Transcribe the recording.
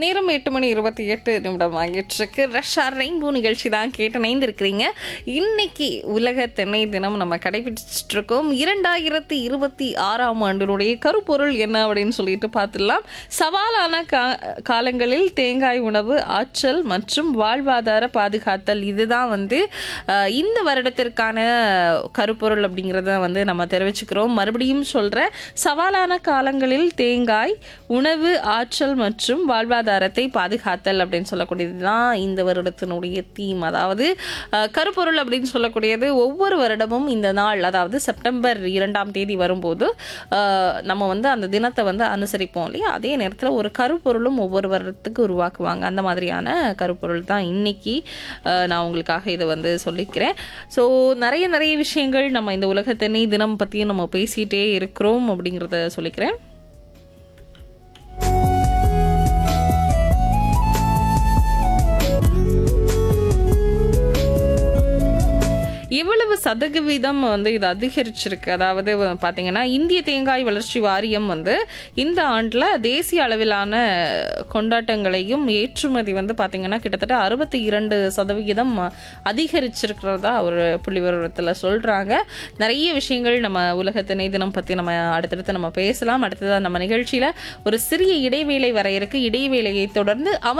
நேரம் எட்டு மணி இருபத்தி எட்டு நிமிடம் ஆகிட்டு இருக்கு ரஷ்யா ரெயின்போ நிகழ்ச்சி தான் கேட்டு இணைந்திருக்கிறீங்க இன்னைக்கு உலக தென்னை தினம் நம்ம கடைபிடிச்சிட்டு இருக்கோம் இரண்டாயிரத்தி இருபத்தி ஆறாம் ஆண்டினுடைய கருப்பொருள் என்ன அப்படின்னு சொல்லிட்டு பார்த்துடலாம் சவாலான கா காலங்களில் தேங்காய் உணவு ஆற்றல் மற்றும் வாழ்வாதார பாதுகாத்தல் இதுதான் வந்து அஹ், இந்த வருடத்திற்கான கருப்பொருள் அப்படிங்கிறத வந்து நம்ம தெரிவிச்சுக்கிறோம் மறுபடியும் சொல்கிறேன் சவாலான காலங்களில் தேங்காய் உணவு ஆற்றல் மற்றும் வாழ்வாதாரத்தை பாதுகாத்தல் அப்படின்னு சொல்லக்கூடியது தான் இந்த வருடத்தினுடைய தீம் அதாவது அஹ், கருப்பொருள் அப்படின்னு சொல்லக்கூடியது ஒவ்வொரு வருடமும் இந்த நாள் அதாவது செப்டம்பர் இரண்டாம் தேதி வரும்போது அஹ், நம்ம வந்து அந்த தினத்தை வந்து அனுசரிப்போம் இல்லையா அதே நேரத்தில் ஒரு கருப்பொருளும் ஒவ்வொரு வருடத்துக்கு உருவாக்குவாங்க அந்த மாதிரியான கருப்பொருள் தான் இன்னைக்கு அஹ், நான் உங்களுக்காக இதை வந்து சொல்லிக்கிறேன் ஸோ நிறைய நிறைய விஷயங்கள் நம்ம இந்த உலக தென்னை தினம் பற்றியும் நம்ம பேசிகிட்டே இருக்கிறோம் அப்படிங்கிறத சொல்லிக்கிறேன் எவ்வளவு சதவிகிதம் வந்து இது அதிகரிச்சிருக்கு அதாவது பார்த்தீங்கன்னா இந்திய தேங்காய் வளர்ச்சி வாரியம் வந்து இந்த ஆண்டில் தேசிய அளவிலான கொண்டாட்டங்களையும் ஏற்றுமதி வந்து பார்த்தீங்கன்னா கிட்டத்தட்ட அறுபத்தி இரண்டு சதவிகிதம் அதிகரிச்சிருக்கிறதா ஒரு புள்ளிவிவரத்தில் சொல்கிறாங்க நிறைய விஷயங்கள் நம்ம உலக திணை தினம் பற்றி நம்ம அடுத்தடுத்து நம்ம பேசலாம் அடுத்ததாக நம்ம நிகழ்ச்சியில் ஒரு சிறிய இடைவேளை வர இருக்கு இடைவேளையை தொடர்ந்து அவன்